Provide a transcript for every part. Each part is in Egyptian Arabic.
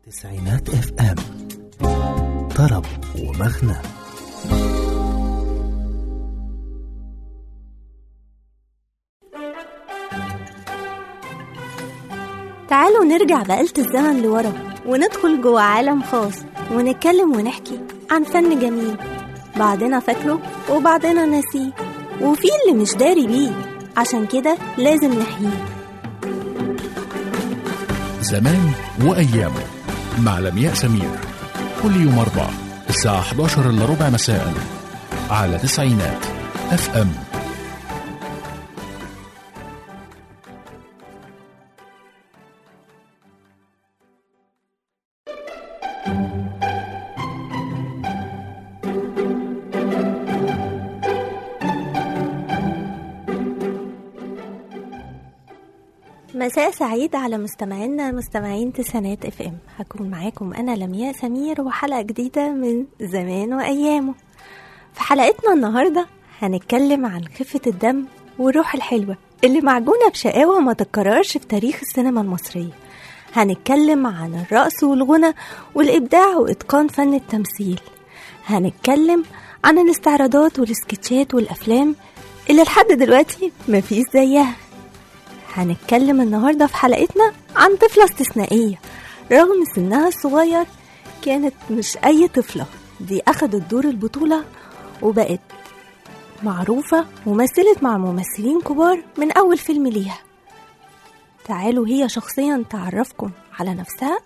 تسعينات اف ام طرب ومغنى تعالوا نرجع بآلة الزمن لورا وندخل جوه عالم خاص ونتكلم ونحكي عن فن جميل بعضنا فاكره وبعضنا ناسيه وفي اللي مش داري بيه عشان كده لازم نحييه زمان وأيامه مع لمياء سمير كل يوم أربع الساعة 11 إلا ربع مساء على تسعينات اف ام مساء سعيد على مستمعينا مستمعين تسعينات اف ام هكون معاكم انا لمياء سمير وحلقه جديده من زمان وايامه في حلقتنا النهارده هنتكلم عن خفه الدم والروح الحلوه اللي معجونه بشقاوه ما تتكررش في تاريخ السينما المصريه هنتكلم عن الرقص والغنى والابداع واتقان فن التمثيل هنتكلم عن الاستعراضات والسكتشات والافلام اللي لحد دلوقتي مفيش زيها هنتكلم النهاردة في حلقتنا عن طفلة استثنائية رغم سنها الصغير كانت مش أي طفلة دي أخدت دور البطولة وبقت معروفة ومثلت مع ممثلين كبار من أول فيلم ليها تعالوا هي شخصيا تعرفكم على نفسها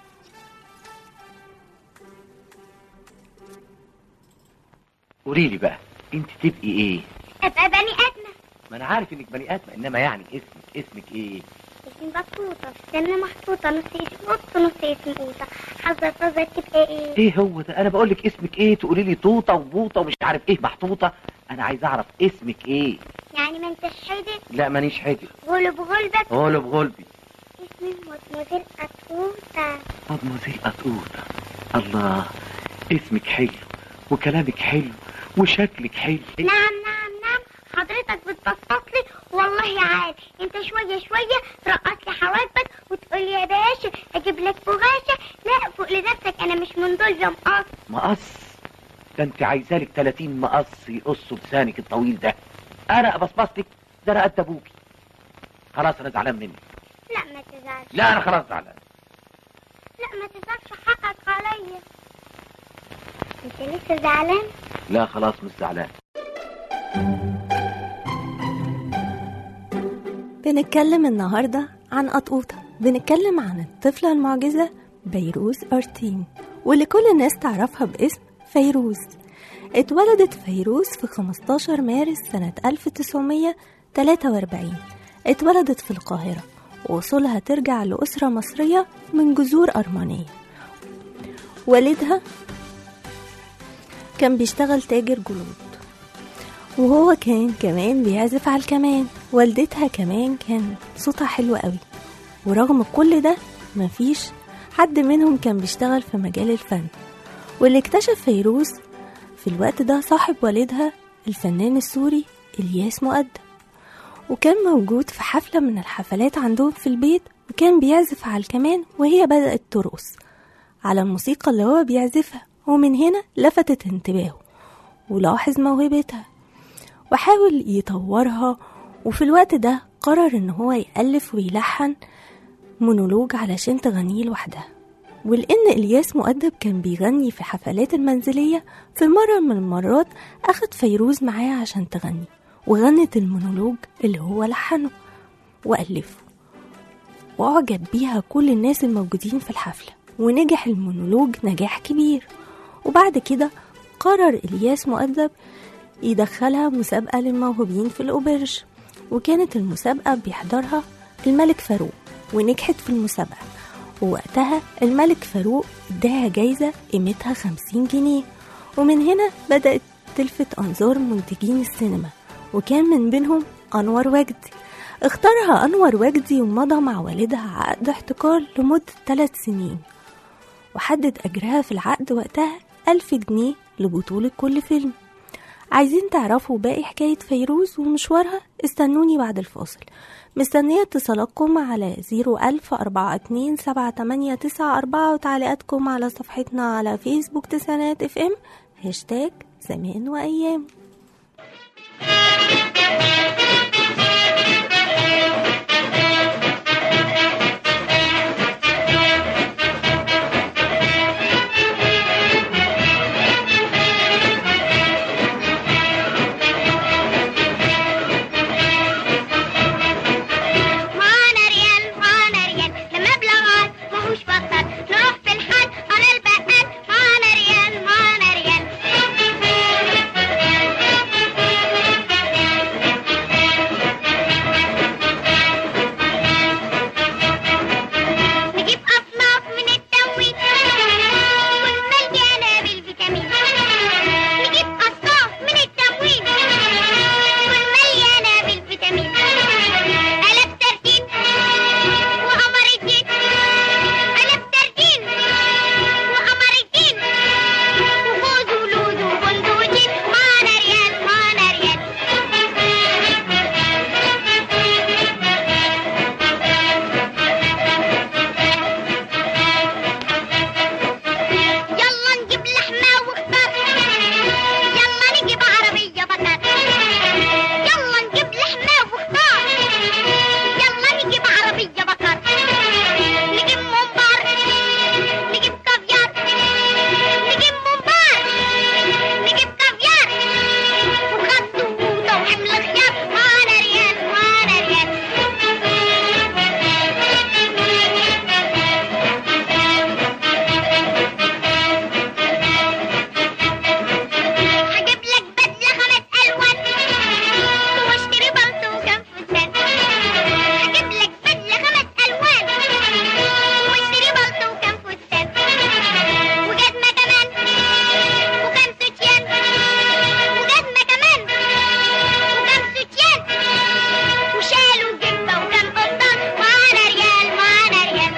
قولي لي بقى انت تبقي ايه ابقى بني ادمه ما انا عارف انك بني ادم انما يعني اسمك اسمك ايه اسمي بطوطه في سن محطوطه نص اسمي قط نص اسمي قوطه حظك حظك تبقى ايه ايه هو ده انا بقول لك اسمك ايه تقولي لي توطه وبوطه ومش عارف ايه محطوطه انا عايز اعرف اسمك ايه يعني ما انتش حدق لا مانيش حاجه غلب غلبك غلب غلبي اسمي مدمزيل قطوطه مدموزيل قطوطه الله اسمك حلو وكلامك حلو وشكلك حلو نعم نعم نعم حضرتك بتبسط لي والله عادي انت شويه شويه ترقص لي حواجبك وتقول لي يا باشا اجيب لك بغاشه لا فوق لنفسك انا مش من دول يا مقص مقص ده انت عايزالك 30 مقص يقصوا لسانك الطويل ده انا بصبصتك ده انا قد ابوكي خلاص انا زعلان منك لا ما تزعلش لا انا خلاص زعلان لا ما تزعلش حقك عليا انت لسه زعلان لا خلاص مش زعلان بنتكلم النهاردة عن قطوطة بنتكلم عن الطفلة المعجزة بيروز أرتين واللي كل الناس تعرفها باسم فيروز اتولدت فيروز في 15 مارس سنة 1943 اتولدت في القاهرة ووصولها ترجع لأسرة مصرية من جذور أرمنية والدها كان بيشتغل تاجر جلود وهو كان كمان بيعزف على الكمان والدتها كمان كان صوتها حلو قوي ورغم كل ده مفيش حد منهم كان بيشتغل في مجال الفن واللي اكتشف فيروز في الوقت ده صاحب والدها الفنان السوري إلياس مؤدب وكان موجود في حفلة من الحفلات عندهم في البيت وكان بيعزف على الكمان وهي بدأت ترقص على الموسيقى اللي هو بيعزفها ومن هنا لفتت انتباهه ولاحظ موهبتها وحاول يطورها وفي الوقت ده قرر ان هو يألف ويلحن مونولوج علشان تغنيه لوحدها ولأن إلياس مؤدب كان بيغني في حفلات المنزلية في مرة من المرات أخد فيروز معاه عشان تغني وغنت المونولوج اللي هو لحنه وألفه وأعجب بيها كل الناس الموجودين في الحفلة ونجح المونولوج نجاح كبير وبعد كده قرر إلياس مؤدب يدخلها مسابقة للموهوبين في الأوبرج وكانت المسابقة بيحضرها الملك فاروق ونجحت في المسابقة ووقتها الملك فاروق اداها جايزة قيمتها خمسين جنيه ومن هنا بدأت تلفت أنظار منتجين السينما وكان من بينهم أنور وجدي اختارها أنور وجدي ومضى مع والدها عقد احتكار لمدة ثلاث سنين وحدد أجرها في العقد وقتها ألف جنيه لبطولة كل فيلم عايزين تعرفوا باقي حكاية فيروز ومشوارها استنوني بعد الفاصل مستنية اتصالاتكم على 010427894 وتعليقاتكم على صفحتنا على فيسبوك تسعينات اف ام هاشتاج زمان وأيام معانا ريال معانا ريال لما بلغات ماهوش بطل نروح في الحال على البقال معانا ريال معانا ريال نجيب أصناف من التموين والمليانة بالفيتامين نجيب أصناف من التموين والمليانة بالفيتامين قلب ترتين وقمر الدين قلب ترتين وقمر الدين وفوز ولود وبندوجين معانا ريال معانا ريال يلا نجيب لحمة وخضار يلا نجيب عربية بطل يلا نجيب لحمة وخضار يلا نجيب عربية بطل نجيب ممبار نجيب كافيار نجيب ممبار نجيب كافيار وخد وقوطة وحمل خيار معانا ريال معانا ريال هجيب لك بدلة خمس ألوان واشتري بلطو وكم فستان هجيب لك بدلة خمس ألوان واشتري بلطو وكم فستان وجزمة كمان وكم ستيان وجزمة كمان وكم ستيان وشال وجبة وكم قطان معانا ريال معانا ريال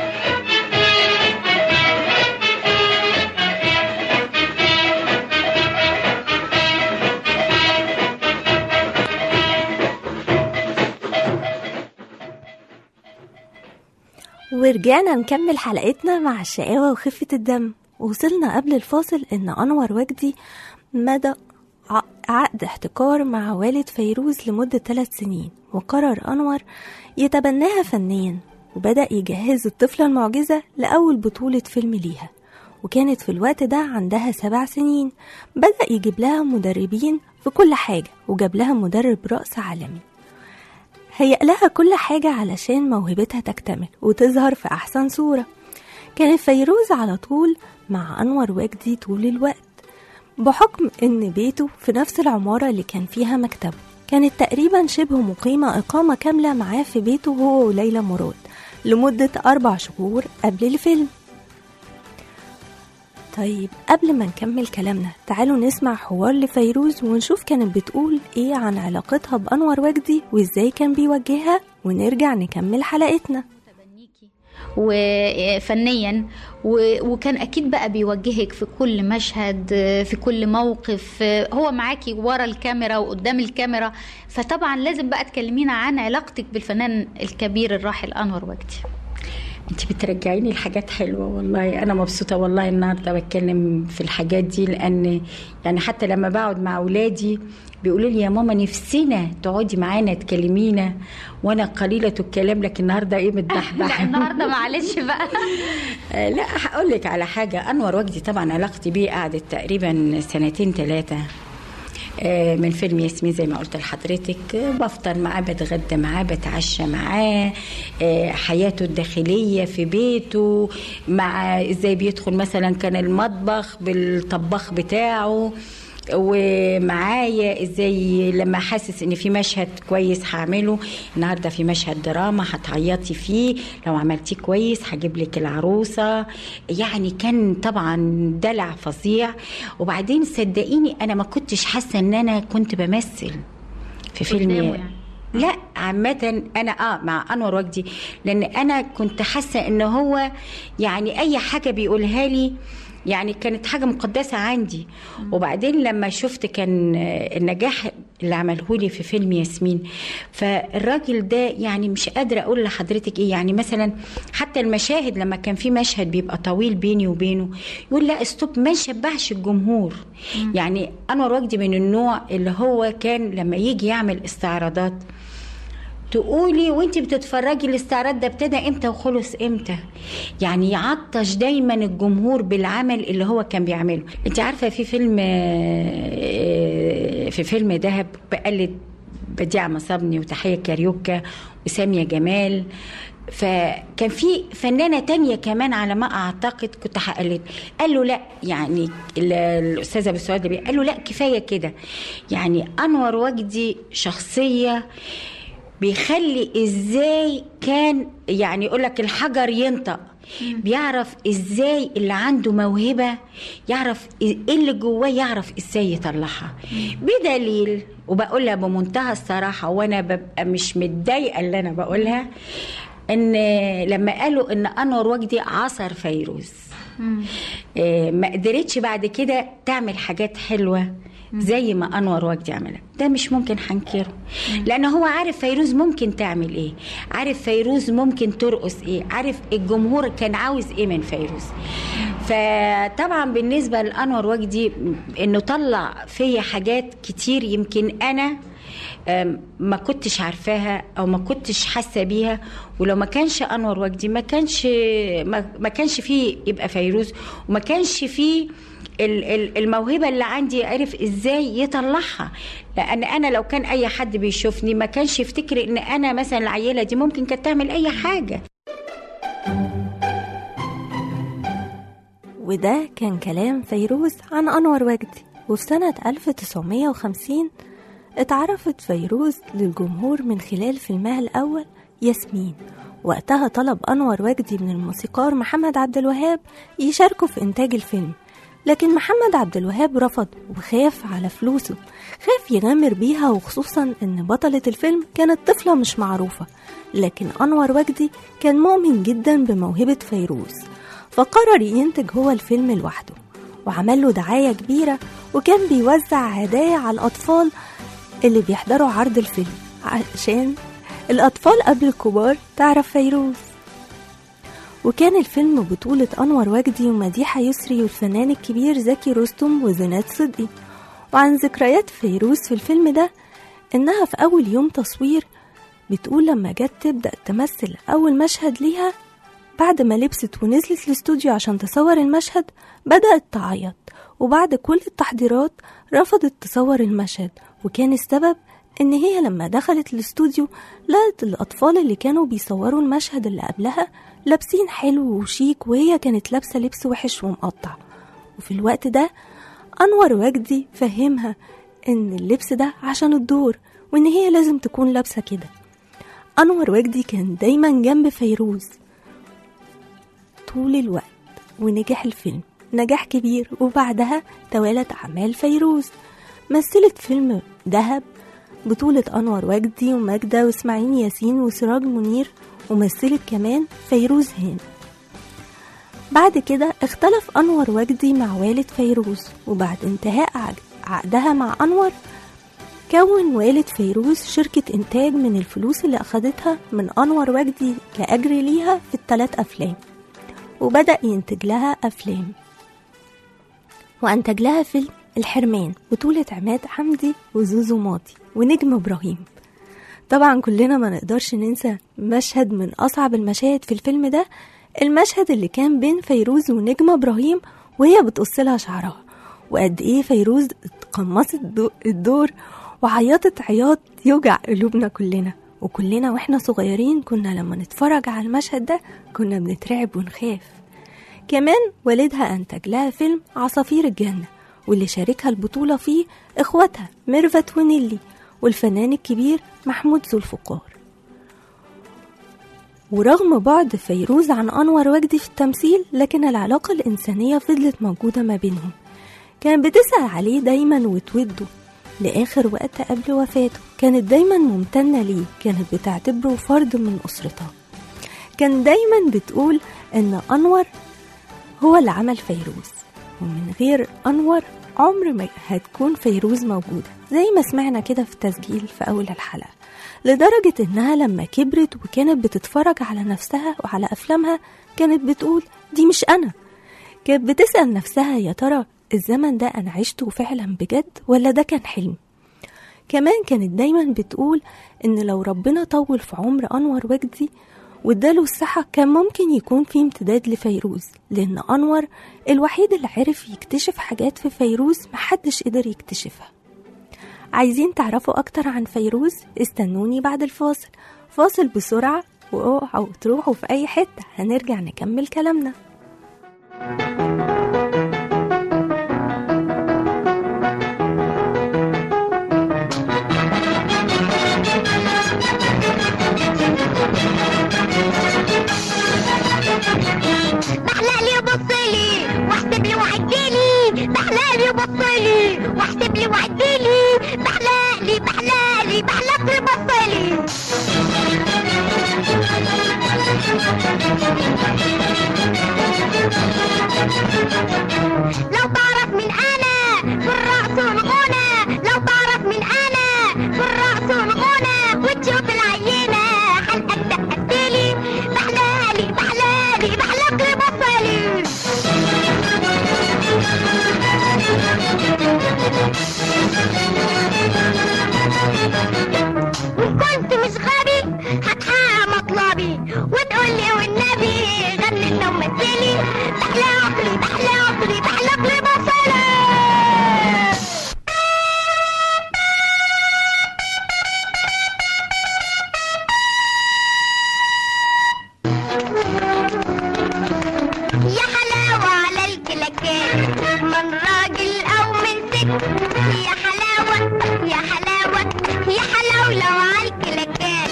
ورجعنا نكمل حلقتنا مع الشقاوة وخفة الدم وصلنا قبل الفاصل إن أنور وجدي مدى ع- عقد احتكار مع والد فيروز لمدة ثلاث سنين وقرر أنور يتبناها فنيا وبدأ يجهز الطفلة المعجزة لأول بطولة فيلم ليها وكانت في الوقت ده عندها سبع سنين بدأ يجيب لها مدربين في كل حاجة وجاب لها مدرب رقص عالمي هيأ لها كل حاجة علشان موهبتها تكتمل وتظهر في أحسن صورة كانت فيروز على طول مع أنور وجدي طول الوقت بحكم إن بيته في نفس العمارة اللي كان فيها مكتبه كانت تقريبا شبه مقيمة إقامة كاملة معاه في بيته هو وليلى مراد لمدة أربع شهور قبل الفيلم طيب قبل ما نكمل كلامنا تعالوا نسمع حوار لفيروز ونشوف كانت بتقول ايه عن علاقتها بأنور وجدي وازاي كان بيوجهها ونرجع نكمل حلقتنا تبنيكي وفنيا و- وكان اكيد بقى بيوجهك في كل مشهد في كل موقف هو معاكي ورا الكاميرا وقدام الكاميرا فطبعا لازم بقى تكلمينا عن علاقتك بالفنان الكبير الراحل انور وجدي انت بترجعيني لحاجات حلوه والله انا مبسوطه والله النهارده بتكلم في الحاجات دي لان يعني حتى لما بقعد مع اولادي بيقولوا لي يا ماما نفسنا تقعدي معانا تكلمينا وانا قليله الكلام لكن النهارده ايه لا متبحبح النهارده معلش بقى آه، لا هقول لك على حاجه انور وجدي طبعا علاقتي بيه قعدت تقريبا سنتين ثلاثه آه، من فيلم ياسمين زي ما قلت لحضرتك آه، بفطر معاه بتغدى معاه بتعشى معاه آه، حياته الداخلية في بيته مع ازاي بيدخل مثلا كان المطبخ بالطباخ بتاعه ومعايا ازاي لما حاسس ان في مشهد كويس هعمله النهارده في مشهد دراما هتعيطي فيه لو عملتيه كويس هجيب لك العروسه يعني كان طبعا دلع فظيع وبعدين صدقيني انا ما كنتش حاسه ان انا كنت بمثل في فيلم قدامه يعني. لا عامة أنا آه مع أنور وجدي لأن أنا كنت حاسة إن هو يعني أي حاجة بيقولها لي يعني كانت حاجه مقدسه عندي وبعدين لما شفت كان آه، النجاح اللي عمله لي في فيلم ياسمين فالراجل ده يعني مش قادره اقول لحضرتك ايه يعني مثلا حتى المشاهد لما كان في مشهد بيبقى طويل بيني وبينه يقول لا استوب ما يشبعش الجمهور يعني انور وجدي من النوع اللي هو كان لما يجي يعمل استعراضات تقولي وانت بتتفرجي الاستعراض ده ابتدى امتى وخلص امتى يعني يعطش دايما الجمهور بالعمل اللي هو كان بيعمله انت عارفه في فيلم آه، في فيلم دهب بقلد بديع مصابني وتحيه كاريوكا وساميه جمال فكان في فنانه تانية كمان على ما اعتقد كنت هقلد قال له لا يعني ال- الاستاذ ابو سعود اللي بي- قال له لا كفايه كده يعني انور وجدي شخصيه بيخلي ازاي كان يعني يقول لك الحجر ينطق بيعرف ازاي اللي عنده موهبه يعرف ايه اللي جواه يعرف ازاي يطلعها بدليل وبقولها بمنتهى الصراحه وانا ببقى مش متضايقه اللي انا بقولها ان لما قالوا ان انور وجدي عصر فيروز آه، ما قدرتش بعد كده تعمل حاجات حلوه زي ما انور وجدي عملها ده مش ممكن هنكره لان هو عارف فيروز ممكن تعمل ايه عارف فيروز ممكن ترقص ايه عارف الجمهور كان عاوز ايه من فيروز فطبعا بالنسبه لانور وجدي انه طلع فيا حاجات كتير يمكن انا أم، ما كنتش عارفاها او ما كنتش حاسه بيها ولو ما كانش انور وجدي ما كانش ما, ما كانش فيه يبقى فيروز وما كانش فيه ال- ال- الموهبه اللي عندي عرف ازاي يطلعها لان انا لو كان اي حد بيشوفني ما كانش يفتكر ان انا مثلا العيله دي ممكن كانت تعمل اي حاجه وده كان كلام فيروز عن أنور وجدي وفي سنة 1950 اتعرفت فيروز للجمهور من خلال فيلمها الأول ياسمين وقتها طلب أنور وجدي من الموسيقار محمد عبد الوهاب يشاركوا في إنتاج الفيلم لكن محمد عبد الوهاب رفض وخاف على فلوسه خاف يغامر بيها وخصوصا ان بطلة الفيلم كانت طفلة مش معروفة لكن أنور وجدي كان مؤمن جدا بموهبة فيروز فقرر ينتج هو الفيلم لوحده وعمل له دعاية كبيرة وكان بيوزع هدايا على الأطفال اللي بيحضروا عرض الفيلم عشان الأطفال قبل الكبار تعرف فيروز وكان الفيلم بطولة أنور وجدي ومديحة يسري والفنان الكبير زكي رستم وزينات صدقي وعن ذكريات فيروز في الفيلم ده إنها في أول يوم تصوير بتقول لما جت تبدأ تمثل أول مشهد ليها بعد ما لبست ونزلت الاستوديو عشان تصور المشهد بدأت تعيط وبعد كل التحضيرات رفضت تصور المشهد وكان السبب إن هي لما دخلت الاستوديو لقت الأطفال اللي كانوا بيصوروا المشهد اللي قبلها لابسين حلو وشيك وهي كانت لابسة لبس وحش ومقطع وفي الوقت ده أنور وجدي فهمها إن اللبس ده عشان الدور وإن هي لازم تكون لابسة كده أنور وجدي كان دايما جنب فيروز طول الوقت ونجح الفيلم نجاح كبير وبعدها توالت أعمال فيروز مثلت فيلم دهب بطولة أنور وجدي وماجدة وإسماعيل ياسين وسراج منير ومثلت كمان فيروز هان بعد كده اختلف أنور وجدي مع والد فيروز وبعد انتهاء عق- عقدها مع أنور كون والد فيروز شركة إنتاج من الفلوس اللي أخدتها من أنور وجدي كأجر ليها في الثلاث أفلام وبدأ ينتج لها أفلام وأنتج لها فيلم الحرمان بطولة عماد حمدي وزوزو ماضي ونجم إبراهيم طبعا كلنا ما نقدرش ننسى مشهد من أصعب المشاهد في الفيلم ده المشهد اللي كان بين فيروز ونجم إبراهيم وهي بتقص لها شعرها وقد إيه فيروز اتقمصت دو- الدور وعيطت عياط يوجع قلوبنا كلنا وكلنا واحنا صغيرين كنا لما نتفرج على المشهد ده كنا بنترعب ونخاف كمان والدها أنتج لها فيلم عصافير الجنة واللي شاركها البطولة فيه إخواتها ميرفت ونيلي والفنان الكبير محمود ذو الفقار ورغم بعد فيروز عن أنور وجدي في التمثيل لكن العلاقة الإنسانية فضلت موجودة ما بينهم كان بتسأل عليه دايما وتوده لآخر وقت قبل وفاته كانت دايما ممتنة ليه كانت بتعتبره فرد من أسرتها كان دايما بتقول إن أنور هو اللي عمل فيروز ومن غير أنور عمر ما هتكون فيروز موجودة زي ما سمعنا كده في التسجيل في أول الحلقة لدرجة إنها لما كبرت وكانت بتتفرج على نفسها وعلى أفلامها كانت بتقول دي مش أنا كانت بتسأل نفسها يا ترى الزمن ده أنا عشته فعلا بجد ولا ده كان حلم كمان كانت دايما بتقول إن لو ربنا طول في عمر أنور وجدي واداله الصحة كان ممكن يكون في امتداد لفيروز لأن أنور الوحيد اللي عرف يكتشف حاجات في فيروز محدش قدر يكتشفها عايزين تعرفوا أكتر عن فيروز استنوني بعد الفاصل فاصل بسرعة واوعوا تروحوا في أي حتة هنرجع نكمل كلامنا بحلقلي وبصلي واحسب لي وعدلي بحلقلي وبصلي واحسب لي وعدلي بحلقلي بحلقلي بحلق لي بصلي لو تعرف من انا في الرقص والغنى لو تعرف من انا في الرقص والغنى وتشوف العينة حلقك دقتلي بحلالي بحلالي بحلق لي بصلي وإن كنت مش غبي هتحقق مطلبي وتقول لي والنبي غني لنا ومثلي بحلى عقلي بحلى عقلي بحلق لي بصلي يا حلاوة على الكلاكات من راجل أو من ست يا حلاوة يا حلاوة يا حلاوة على الكلاكات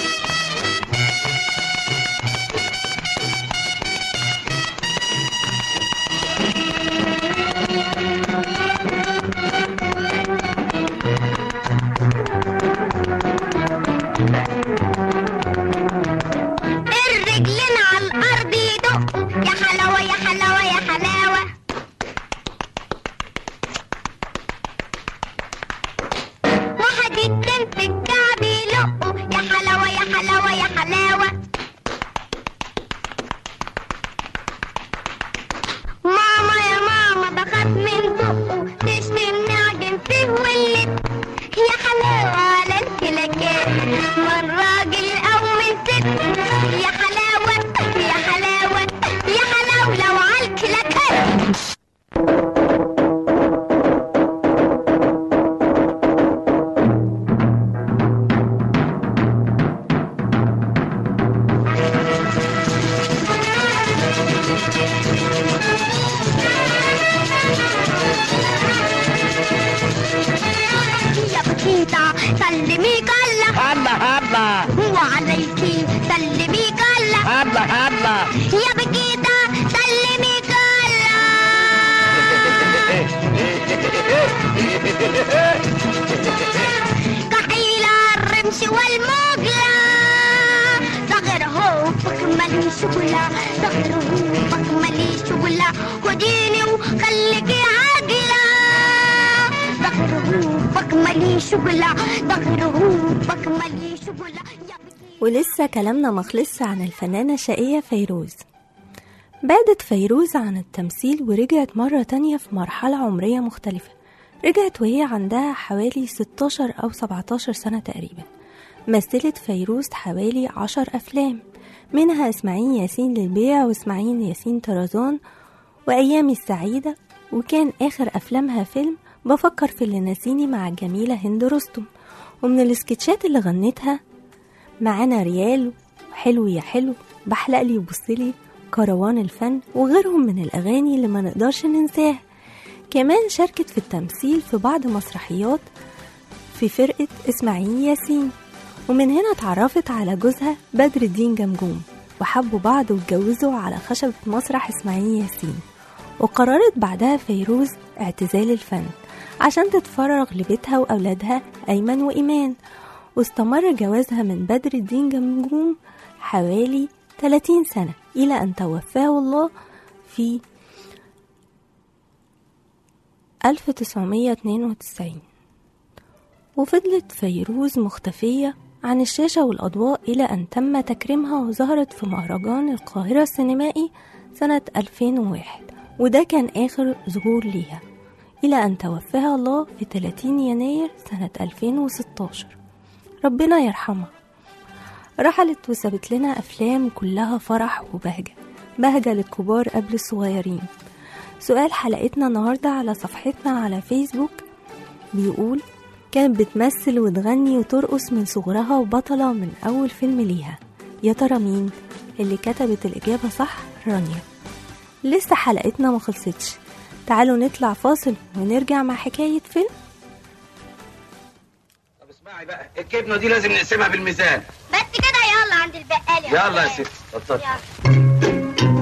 الرجلين على الأرض يدقوا يا حلاوة يا حلاوة يا حلاوة واحد اتنين في الكعب يلقوا يا حلاوة يا حلاوة يا حلاوة ماما يا ماما بخاف من بقه تشتمني عجن فيه واللب يا حلاوة على الكلاكات من راجل أو من ست يا حلاوة يا حلاوة يا حلاوة لو على الكلاكات يا بكيتا سلمي كلا هلا هلا وعليكي سلمي كلا هلا هلا يا بكيتا سلمي كلا كحيلة الرمش والمقلة صغر هوبك مالي شغلة صغر هوبك مالي شغلة خديني وخليكي عاقلة صغر هوبك مالي شغلة صغر هوبك مالي شغلة يا بكيتا ولسه كلامنا مخلص عن الفنانة الشقية فيروز بعدت فيروز عن التمثيل ورجعت مرة تانية في مرحلة عمرية مختلفة رجعت وهي عندها حوالي 16 أو 17 سنة تقريبا مثلت فيروز حوالي 10 أفلام منها إسماعيل ياسين للبيع وإسماعيل ياسين طرزان وأيامي السعيدة وكان آخر أفلامها فيلم بفكر في اللي ناسيني مع الجميلة هند رستم ومن السكتشات اللي غنتها معانا ريال حلو يا حلو بحلق لي وبصلي كروان الفن وغيرهم من الأغاني اللي ما نقدرش ننساها كمان شاركت في التمثيل في بعض مسرحيات في فرقة إسماعيل ياسين ومن هنا اتعرفت على جوزها بدر الدين جمجوم وحبوا بعض واتجوزوا على خشبة مسرح إسماعيل ياسين وقررت بعدها فيروز اعتزال الفن عشان تتفرغ لبيتها وأولادها أيمن وإيمان واستمر جوازها من بدر الدين جمجوم حوالي 30 سنة إلى أن توفاه الله في 1992 وفضلت فيروز مختفية عن الشاشة والأضواء إلى أن تم تكريمها وظهرت في مهرجان القاهرة السينمائي سنة 2001 وده كان آخر ظهور ليها إلى أن توفاها الله في 30 يناير سنة 2016 ربنا يرحمها رحلت وسابت لنا أفلام كلها فرح وبهجة بهجة للكبار قبل الصغيرين سؤال حلقتنا النهاردة على صفحتنا على فيسبوك بيقول كانت بتمثل وتغني وترقص من صغرها وبطلة من أول فيلم ليها يا ترى مين اللي كتبت الإجابة صح رانيا لسه حلقتنا ما خلصتش تعالوا نطلع فاصل ونرجع مع حكاية فيلم طب اسمعي بقى الجبنه دي لازم نقسمها بالميزان بس كده يلا عند البقال يلا يا ستي اتفضلي يلا.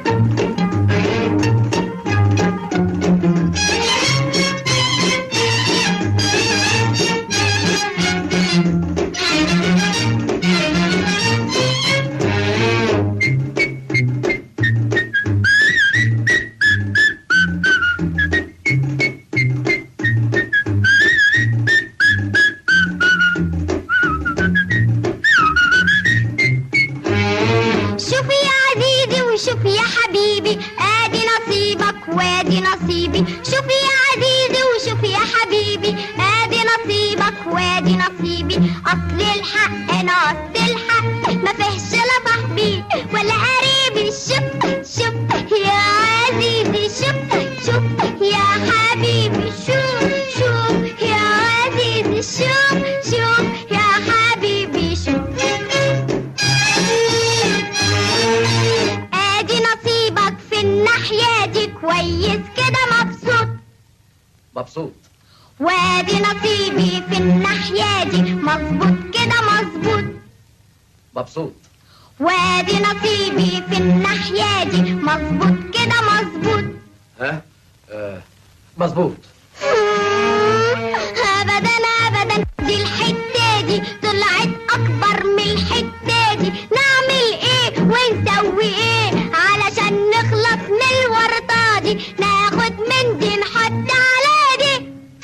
شوف يا عزيزي وشوف يا حبيبي ادي نصيبك وادي نصيبي شوف يا عزيزي وشوف يا حبيبي ادي نصيبك وادي نصيبي اصل الحق نص الحق ما فيهش لا صاحبي ولا قريبي شوف شوف يا عزيزي شوف شوف يا حبيبي شوف شوف يا عزيزي شوف شوف يا حبيبي شوف ادي نصيبك في الناحية دي كويس كده مبسوط مبسوط وادي نصيبي في الناحية دي مظبوط كده مظبوط مبسوط وادي نصيبي في الناحية دي مظبوط كده مظبوط ها آه. مظبوط ابدا ابدا دي الحتة دي طلعت اكبر من الحتة دي نعمل ايه ونسوي ايه علشان نخلص من الورطة دي ناخد من دي نحط على دي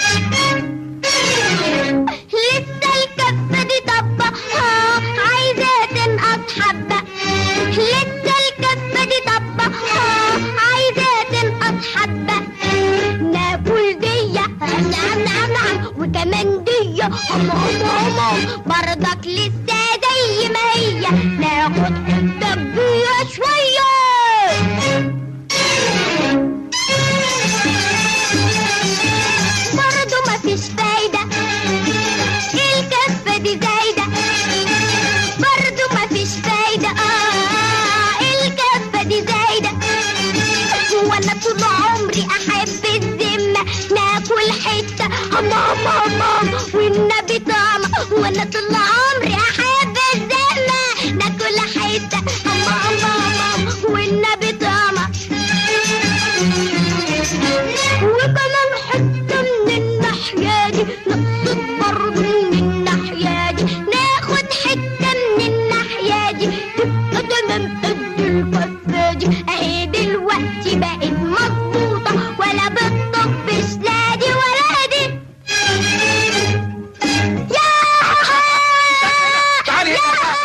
لسه الكفة دي طبة ها عايزة تنقص حبة لسه الكفة دي طبة ها عايزة تنقص حبة ناكل دي نعم نعم نعم وكمان دي هم هم هم هم برضك لسه زي ما هي ناخد حتة كبيرة شوية برضه مفيش فايدة الكفة دي زايدة برضه مفيش فايدة آه الكفة دي زايدة وانا طول عمري احب الذمة ناكل حتة هم هم هم هم والنبي طعمة وانا طول عمري احب الذمة ناكل حتة هم هم هم هم والنبي طعمة وكمان حتة من الناحية دي نقصد برضه من الناحية دي ناخد حتة من الناحية دي تبقى تمام قد الكفة دي اهي دلوقتي بقت مظبوطة ولا بتطبش لا دي ولا دي يا تعالي هنا.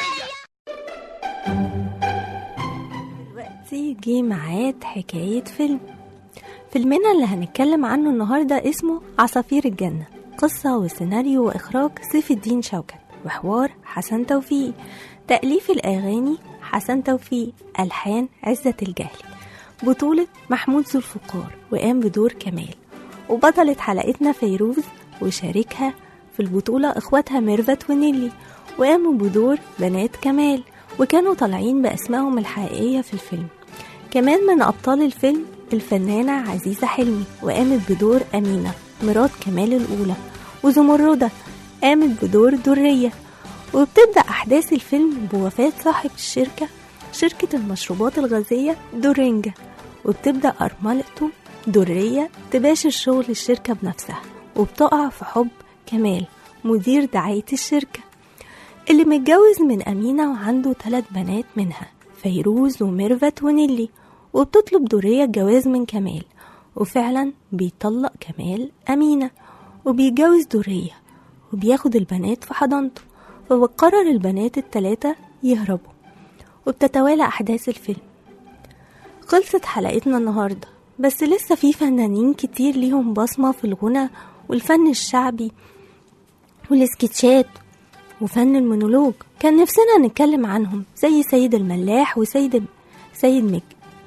دلوقتي جه ميعاد حكاية فيلم فيلمنا اللي هنتكلم عنه النهاردة اسمه عصافير الجنة قصة وسيناريو وإخراج سيف الدين شوكت وحوار حسن توفيق تأليف الأغاني حسن توفيق ألحان عزة الجهلي بطولة محمود ذو الفقار وقام بدور كمال وبطلة حلقتنا فيروز وشاركها في البطولة إخواتها ميرفت ونيلي وقاموا بدور بنات كمال وكانوا طالعين بأسمائهم الحقيقية في الفيلم كمان من أبطال الفيلم الفنانة عزيزة حلمي وقامت بدور أمينة مرات كمال الأولى وزمردة قامت بدور درية وبتبدأ أحداث الفيلم بوفاة صاحب الشركة شركة المشروبات الغازية دورينجا وبتبدأ أرملته درية تباشر شغل الشركة بنفسها وبتقع في حب كمال مدير دعاية الشركة اللي متجوز من أمينة وعنده ثلاث بنات منها فيروز وميرفت ونيلي وبتطلب دورية الجواز من كمال وفعلا بيطلق كمال أمينة وبيتجوز دورية وبياخد البنات في حضانته فبقرر البنات التلاتة يهربوا وبتتوالى أحداث الفيلم خلصت حلقتنا النهاردة بس لسه في فنانين كتير ليهم بصمة في الغنى والفن الشعبي والسكتشات وفن المونولوج كان نفسنا نتكلم عنهم زي سيد الملاح وسيد سيد مك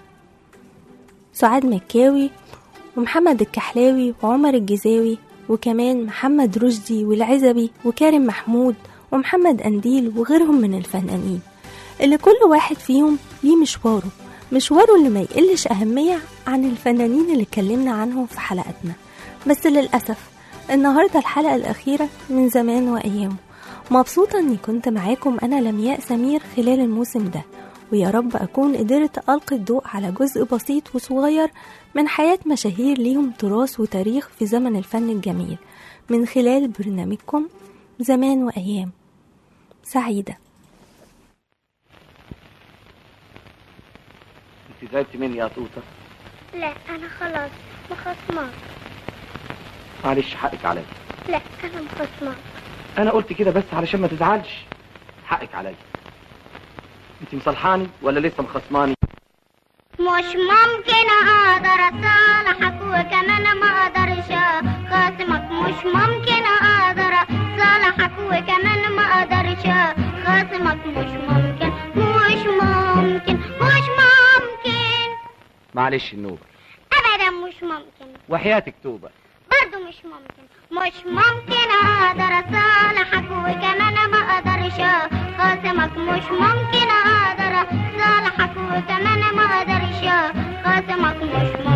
سعاد مكاوي ومحمد الكحلاوي وعمر الجزاوي وكمان محمد رشدي والعزبي وكارم محمود ومحمد أنديل وغيرهم من الفنانين اللي كل واحد فيهم ليه مشواره مشواره اللي ما يقلش أهمية عن الفنانين اللي اتكلمنا عنهم في حلقتنا بس للأسف النهاردة الحلقة الأخيرة من زمان وأيامه مبسوطة أني كنت معاكم أنا لمياء سمير خلال الموسم ده ويا رب أكون قدرت ألقي الضوء على جزء بسيط وصغير من حياة مشاهير ليهم تراث وتاريخ في زمن الفن الجميل من خلال برنامجكم زمان وأيام سعيدة انت زعلت مني يا طوطة لا انا خلاص مخصمات معلش حقك عليا لا انا مخصمات انا قلت كده بس علشان ما تزعلش حقك عليا انت مصلحاني ولا لسه مخصماني مش ممكن اقدر اصالحك وكمان ما اقدرش خاصمك مش ممكن اقدر اصالحك وكمان ما اقدرش خاصمك مش ممكن مش ممكن مش ممكن معلش النور ابدا مش ممكن وحياتك توبة برضو مش ممكن مش ممكن اقدر اصالحك وكمان ما اقدرش خاصمك مش ممكن اقدر اصالحك وكمان ما اقدرش خاصمك مش